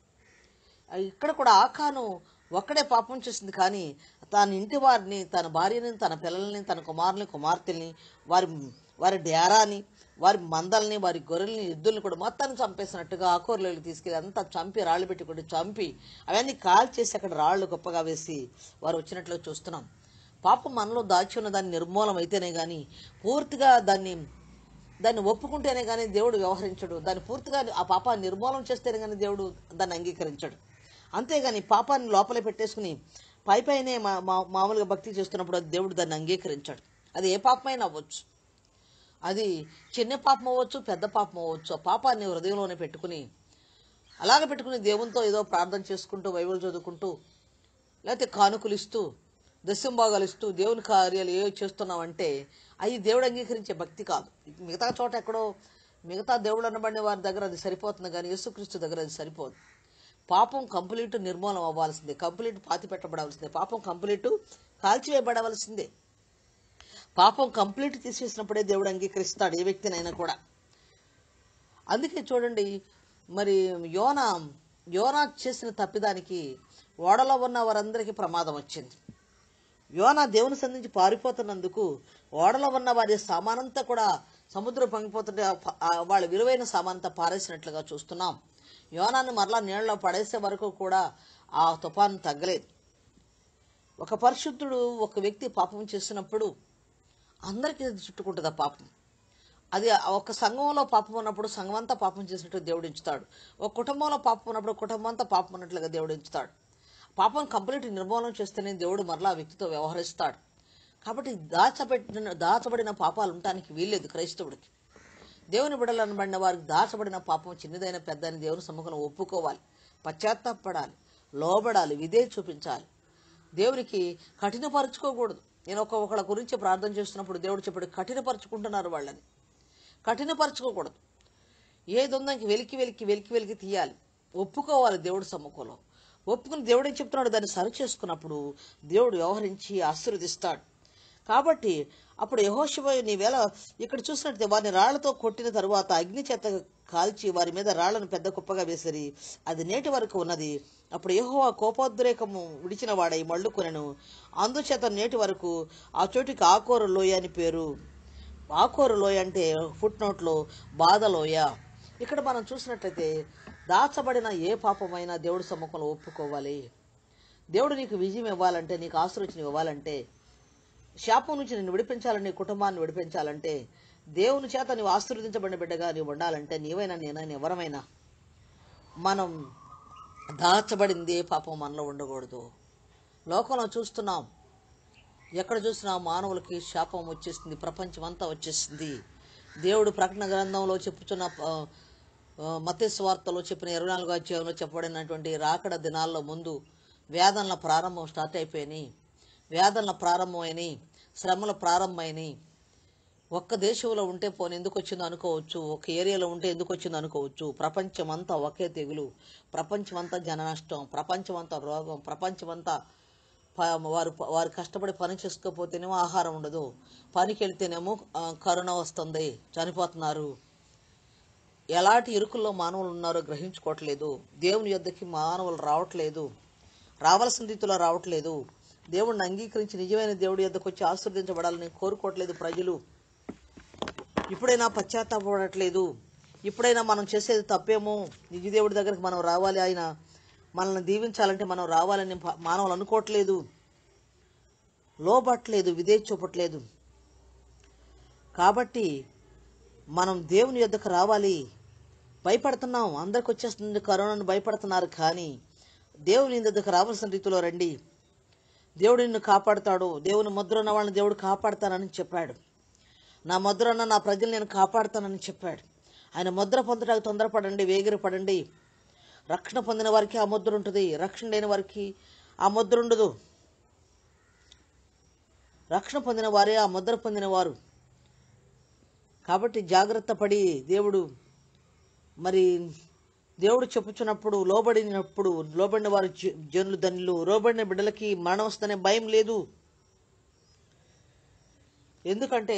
ఇక్కడ కూడా ఆకాను ఒక్కడే పాపం చేసింది కానీ తన ఇంటి వారిని తన భార్యని తన పిల్లల్ని తన కుమారుని కుమార్తెల్ని వారి వారి డేరాని వారి మందల్ని వారి గొర్రెల్ని ఎద్దుల్ని కూడా మొత్తాన్ని చంపేసినట్టుగా ఆకూరలోకి తీసుకెళ్ళి అంతా చంపి రాళ్ళు పెట్టి కూడా చంపి అవన్నీ కాల్ చేసి అక్కడ రాళ్ళు గొప్పగా వేసి వారు వచ్చినట్లు చూస్తున్నాం పాపం మనలో దాచి ఉన్న దాన్ని నిర్మూలం అయితేనే కానీ పూర్తిగా దాన్ని దాన్ని ఒప్పుకుంటేనే కానీ దేవుడు వ్యవహరించడు దాన్ని పూర్తిగా ఆ పాపాన్ని నిర్మూలన చేస్తేనే కానీ దేవుడు దాన్ని అంగీకరించడు అంతేగాని పాపాన్ని లోపలే పెట్టేసుకుని పై పైనే మా మా- మామూలుగా భక్తి చేస్తున్నప్పుడు అది దేవుడు దాన్ని అంగీకరించాడు అది ఏ పాపమైనా అవ్వచ్చు అది చిన్న పాపం అవ్వచ్చు పెద్ద పాపం అవ్వచ్చు ఆ పాపాన్ని హృదయంలోనే పెట్టుకుని అలాగే పెట్టుకుని దేవునితో ఏదో ప్రార్థన చేసుకుంటూ బైబిల్ చదువుకుంటూ లేకపోతే కానుకలు ఇస్తూ దశంభాగాలు ఇస్తూ దేవుని కార్యాలు ఏ చేస్తున్నామంటే అవి దేవుడు అంగీకరించే భక్తి కాదు మిగతా చోట ఎక్కడో మిగతా దేవుడు అనబడిన వారి దగ్గర అది సరిపోతుంది కానీ యేసుక్రీస్తు దగ్గర అది సరిపోదు పాపం కంప్లీట్ నిర్మూలన అవ్వాల్సిందే కంప్లీట్ పాతి పెట్టబడవలసిందే పాపం కంప్లీట్ కాల్చివేయబడవలసిందే పాపం కంప్లీట్ తీసేసినప్పుడే దేవుడు అంగీకరిస్తాడు ఏ వ్యక్తినైనా కూడా అందుకే చూడండి మరి యోన యోన చేసిన తప్పిదానికి ఓడలో ఉన్న వారందరికీ ప్రమాదం వచ్చింది యోన దేవుని సంధించి పారిపోతున్నందుకు ఓడలో ఉన్న వారి సామానంతా కూడా సముద్రం పొంగిపోతుంటే ఆ ప- ఆ వాళ్ళ విలువైన సామానంతా పారేసినట్లుగా చూస్తున్నాం యోనాన్ని మరలా నీళ్ళలో పడేసే వరకు కూడా ఆ తుఫాను తగ్గలేదు ఒక పరిశుద్ధుడు ఒక వ్యక్తి పాపం చేసినప్పుడు అందరికీ అది చుట్టుకుంటుంది ఆ పాపం అది ఒక సంఘంలో పాపం ఉన్నప్పుడు సంఘం అంతా పాపం చేసినట్టు దేవుడు ఎంచుతాడు ఒక కుటుంబంలో పాపం ఉన్నప్పుడు కుటుంబం అంతా పాపం ఉన్నట్లుగా దేవుడు ఎంచుతాడు పాపం కంప్లీట్ నిర్మూలన చేస్తేనే దేవుడు మరలా ఆ వ్యక్తితో వ్యవహరిస్తాడు కాబట్టి దాచబడిన దాచబడిన పాపాలు ఉండటానికి వీల్లేదు క్రైస్తవుడికి దేవుని బిడలు అనబడిన వారికి దాచబడిన పాపం చిన్నదైన పెద్ద అని దేవుని సమ్ముఖంలో ఒప్పుకోవాలి పశ్చాత్తాపడాలి లోబడాలి విధే చూపించాలి దేవునికి కఠినపరచుకోకూడదు నేను ఒక్కొక్కళ్ళ గురించి ప్రార్థన చేస్తున్నప్పుడు దేవుడు చెప్పాడు కఠినపరుచుకుంటున్నారు వాళ్ళని కఠినపరచుకోకూడదు ఏది ఉందో ఇంక వెలికి వెలికి వెలికి వెలికి తీయాలి ఒప్పుకోవాలి దేవుడి సమ్ముఖంలో ఒప్పుకుని దేవుడు ఏం చెప్తున్నాడు దాన్ని సరి చేసుకున్నప్పుడు దేవుడు వ్యవహరించి ఆశీర్వదిస్తాడు కాబట్టి అప్పుడు యహోశివ నీవేళ ఇక్కడ చూసినట్టే వారిని రాళ్లతో కొట్టిన తరువాత అగ్ని చేత కాల్చి వారి మీద రాళ్లను పెద్ద కుప్పగా వేసిరి అది నేటి వరకు ఉన్నది అప్పుడు యెహోవా కోపోద్రేకము విడిచిన వాడై మళ్ళుకొనెను అందుచేత నేటి వరకు ఆ చోటికి ఆకోరు లోయ అని పేరు ఆకోరు లోయ అంటే ఫుట్ నోట్లో బాధ లోయ ఇక్కడ మనం చూసినట్లయితే దాచబడిన ఏ పాపమైనా దేవుడి సమ్ముఖంలో ఒప్పుకోవాలి దేవుడు నీకు విజయం ఇవ్వాలంటే నీకు ఆశీర్వచనం ఇవ్వాలంటే శాపం నుంచి నిన్ను విడిపించాలని నీ కుటుంబాన్ని విడిపించాలంటే దేవుని చేత నీవు ఆశీర్వదించబడిన బిడ్డగా నీవు ఉండాలంటే నీవైనా నేనైనా ఎవరమైనా మనం దాచబడింది ఏ పాపం మనలో ఉండకూడదు లోకంలో చూస్తున్నాం ఎక్కడ చూసినా మానవులకి శాపం వచ్చేసింది ప్రపంచం అంతా వచ్చేసింది దేవుడు ప్రకటన గ్రంథంలో చెప్పుచున్న మత్స్య వార్తలో చెప్పిన ఇరవై నాలుగో అధ్యాయంలో చెప్పబడినటువంటి రాకడ దినాల్లో ముందు వేదనల ప్రారంభం స్టార్ట్ అయిపోయినాయి వేదనల ప్రారంభమైనాయి శ్రమల ప్రారంభమైనాయి ఒక్క దేశంలో ఉంటే పోనీ ఎందుకు వచ్చిందో అనుకోవచ్చు ఒక ఏరియాలో ఉంటే ఎందుకు వచ్చిందో అనుకోవచ్చు ప్రపంచమంతా ఒకే తెగులు ప్రపంచమంతా జన నష్టం ప్రపంచమంతా రోగం ప్రపంచమంతా ప- వారు వారు కష్టపడి పని చేసుకోకపోతేనేమో ఆహారం ఉండదు పనికి వెళ్తేనేమో ఆ, కరోనా వస్తుంది చనిపోతున్నారు ఎలాంటి ఇరుకుల్లో మానవులు ఉన్నారో గ్రహించుకోవట్లేదు దేవుని యొద్దకి మానవులు రావట్లేదు రావాల్సిన రీతిలో రావట్లేదు దేవుడిని అంగీకరించి నిజమైన దేవుడి యొద్దకు వచ్చి ఆశీర్వదించబడాలని కోరుకోవట్లేదు ప్రజలు ఇప్పుడైనా పశ్చాత్తాపడట్లేదు ఇప్పుడైనా మనం చేసేది తప్పేమో నిజ దేవుడి దగ్గరికి మనం రావాలి ఆయన మనల్ని దీవించాలంటే మనం రావాలని ప- మానవులు అనుకోవట్లేదు లోబట్లేదు విధే చూపట్లేదు కాబట్టి మనం దేవుని యొద్దకు రావాలి భయపడుతున్నాం అందరికి వచ్చేస్తుంది కరోనాను భయపడుతున్నారు కానీ దేవుని యొద్దకు రావాల్సిన రీతిలో రండి దేవుడు నిన్ను కాపాడుతాడు దేవుని ముద్ర ఉన్న వాళ్ళని దేవుడు కాపాడుతానని చెప్పాడు నా ముద్ర ఉన్న నా ప్రజలు నేను కాపాడుతానని చెప్పాడు ఆయన ముద్ర పొందడానికి తొందరపడండి వేగిరపడండి రక్షణ పొందిన వారికి ఆ ముద్ర ఉంటుంది రక్షణ లేని వారికి ఆ ముద్ర ఉండదు రక్షణ పొందిన వారే ఆ ముద్ర పొందిన వారు కాబట్టి జాగ్రత్త పడి దేవుడు మరి దేవుడు చెప్పుచున్నప్పుడు లోబడినప్పుడు లోబడిన వారు జ- జనులు ధనులు లోబడిన బిడ్డలకి మరణం వస్తేనే భయం లేదు ఎందుకంటే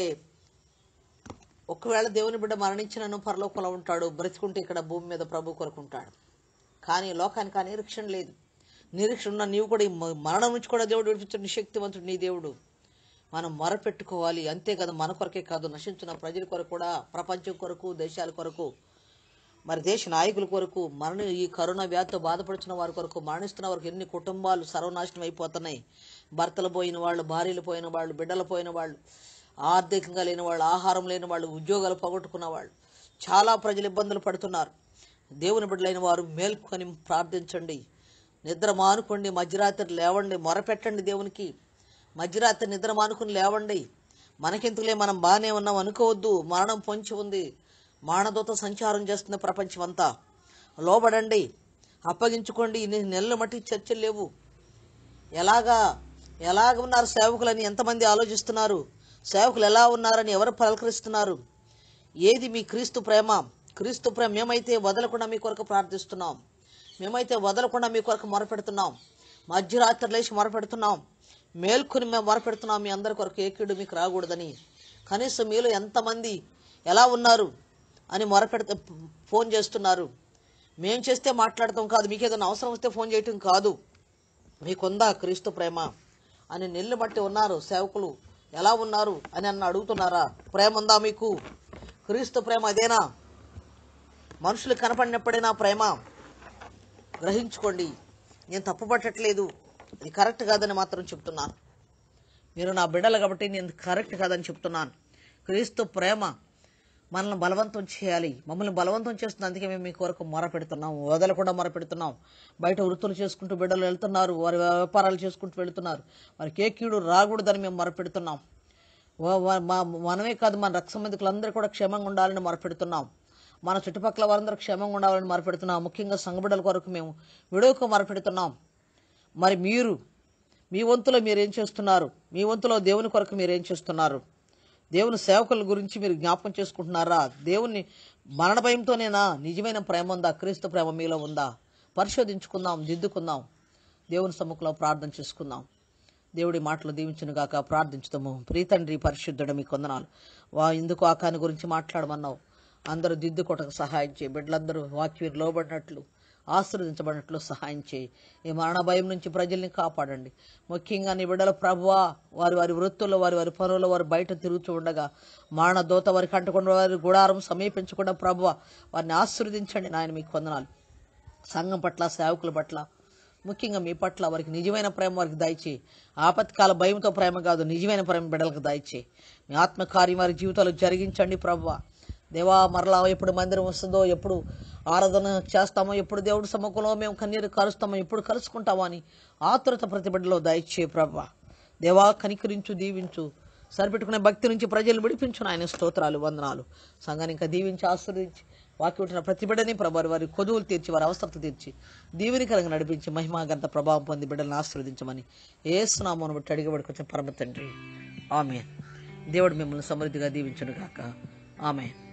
ఒకవేళ దేవుని బిడ్డ మరణించినను పరలోకంలో ఉంటాడు బ్రతికుంటే ఇక్కడ భూమి మీద ప్రభు కొరకుంటాడు కానీ లోకానికి ఆ నిరీక్షణ లేదు నిరీక్షణ ఉన్న నీవు కూడా ఈ మ- మరణం నుంచి కూడా దేవుడు విడిపించిన శక్తివంతుడు నీ దేవుడు మనం మొరపెట్టుకోవాలి అంతే కదా మన కొరకే కాదు నశించిన ప్రజల కొరకు కూడా ప్రపంచం కొరకు దేశాల కొరకు మరి దేశ నాయకుల కొరకు మరణ ఈ కరోనా వ్యాధితో బాధపడుతున్న వారి కొరకు మరణిస్తున్న వారికి ఎన్ని కుటుంబాలు సర్వనాశనం అయిపోతున్నాయి భర్తలు పోయిన వాళ్ళు భార్యలు పోయిన వాళ్ళు బిడ్డలు పోయిన వాళ్ళు ఆర్థికంగా లేని వాళ్ళు ఆహారం లేని వాళ్ళు ఉద్యోగాలు పోగొట్టుకున్న వాళ్ళు చాలా ప్రజలు ఇబ్బందులు పడుతున్నారు దేవుని బిడ్డలైన వారు మేల్కొని ప్రార్థించండి నిద్ర మానుకోండి మధ్యరాత్రి లేవండి మొరపెట్టండి దేవునికి మధ్యరాత్రి నిద్ర మానుకుని లేవండి మనకెందుకులే మనం బాగానే ఉన్నాం అనుకోవద్దు మరణం పొంచి ఉంది మానదూత సంచారం చేస్తున్న ప్రపంచం అంతా లోబడండి అప్పగించుకోండి ఇన్ని నెలలు మట్టి చర్చలు లేవు ఎలాగా ఎలాగ ఉన్నారు సేవకులని ఎంతమంది ఆలోచిస్తున్నారు సేవకులు ఎలా ఉన్నారని ఎవరు పలకరిస్తున్నారు ఏది మీ క్రీస్తు ప్రేమ క్రీస్తు ప్రేమ మేమైతే వదలకుండా మీ కొరకు ప్రార్థిస్తున్నాం మేమైతే వదలకుండా మీ కొరకు మొరపెడుతున్నాం మధ్యరాత్రి లేచి మొరపెడుతున్నాం మేల్కొని మేము మొరపెడుతున్నాం మీ అందరి కొరకు ఏకీడు మీకు రాకూడదని కనీసం మీలో ఎంతమంది ఎలా ఉన్నారు అని మొరపెడితే ఫోన్ చేస్తున్నారు మేం చేస్తే మాట్లాడతాం కాదు మీకు ఏదైనా అవసరం వస్తే ఫోన్ చేయటం కాదు మీకుందా క్రీస్తు ప్రేమ అని నెల్లు బట్టి ఉన్నారు సేవకులు ఎలా ఉన్నారు అని అన్న అడుగుతున్నారా ప్రేమ ఉందా మీకు క్రీస్తు ప్రేమ అదేనా మనుషులు కనపడినప్పుడైనా ప్రేమ గ్రహించుకోండి నేను తప్పు పట్టట్లేదు ఇది కరెక్ట్ కాదని మాత్రం చెప్తున్నాను మీరు నా బిడ్డలు కాబట్టి నేను కరెక్ట్ కాదని చెప్తున్నాను క్రీస్తు ప్రేమ మనల్ని బలవంతం చేయాలి మమ్మల్ని బలవంతం చేస్తుంది అందుకే మేము మీ కొరకు మొర పెడుతున్నాం వదలకుండా మొర పెడుతున్నాం బయట వృత్తులు చేసుకుంటూ బిడ్డలు వెళ్తున్నారు వారి వ్యాపారాలు చేసుకుంటూ వెళ్తున్నారు వారికి ఏ కీడు రాకూడదని మేము మొర పెడుతున్నాం వా- వా- మా- మనమే కాదు మన రక్ష సంబంధికులందరూ కూడా క్షేమంగా ఉండాలని మొరపెడుతున్నాం మన చుట్టుపక్కల వారందరూ క్షేమంగా ఉండాలని మొరపెడుతున్నాం ముఖ్యంగా సంఘబిడ్డల కొరకు మేము విడవకు మొరపెడుతున్నాం మరి మీరు మీ వంతులో మీరు ఏం చేస్తున్నారు మీ వంతులో దేవుని కొరకు మీరు ఏం చేస్తున్నారు దేవుని సేవకుల గురించి మీరు జ్ఞాపకం చేసుకుంటున్నారా దేవుని మరణ భయంతోనేనా నిజమైన ప్రేమ ఉందా క్రీస్తు ప్రేమ మీలో ఉందా పరిశోధించుకుందాం దిద్దుకుందాం దేవుని సమ్ముఖంలో ప్రార్థన చేసుకుందాం దేవుడి మాటలు దీవించును గాక ప్రార్థించుతాము ప్రీతండ్రి పరిశుద్ధుడు మీ కొందనాలు వా ఇందుకు ఆకాని గురించి మాట్లాడమన్నావు అందరూ దిద్దుకోటకు సహాయం చేయి బిడ్డలందరూ వాక్యం లోబడినట్లు ఆశీర్వదించబడినట్లు సహాయం చేయి ఈ మరణ భయం నుంచి ప్రజల్ని కాపాడండి ముఖ్యంగా నీ బిడ్డల ప్రభువా వారి వారి వృత్తుల్లో వారి వారి పనుల్లో వారు బయట తిరుగుతూ ఉండగా మరణ దోత వారికి అంటకుండా వారి గుడారం సమీపించకుండా ప్రభువ వారిని ఆశీర్వదించండి నాయన మీకు వందనాలు సంఘం పట్ల సేవకుల పట్ల ముఖ్యంగా మీ పట్ల వారికి నిజమైన ప్రేమ వారికి దయచేయి ఆపత్కాల భయంతో ప్రేమ కాదు నిజమైన ప్రేమ బిడ్డలకు దయచేయి మీ ఆత్మకార్యం వారి జీవితాలు జరిగించండి ప్రభువ దేవా మరలా ఎప్పుడు మందిరం వస్తుందో ఎప్పుడు ఆరాధన చేస్తామో ఎప్పుడు దేవుడి సముఖంలో మేము కన్నీరు కలుస్తామో ఎప్పుడు కలుసుకుంటామో అని ఆతురత ప్రతి బిడ్డలో దయచేయి ప్రభువ దేవా కనికరించు దీవించు సరిపెట్టుకునే భక్తి నుంచి ప్రజలు విడిపించు ఆయన స్తోత్రాలు వందనాలు సంఘాన్ని ఇంకా దీవించి ఆశీర్వదించి వాకి ఉంటున్న ప్రతి బిడ్డని ప్రభావి వారి కొదువులు తీర్చి వారి అవసరత తీర్చి దీవెనికరంగా నడిపించి మహిమాగంత ప్రభావం పొంది బిడ్డలను ఆశీర్వదించమని ఏ స్నామను బట్టి అడిగబడుకొచ్చిన పరమ తండ్రి ఆమె దేవుడు మిమ్మల్ని సమృద్ధిగా దీవించును గాక ఆమె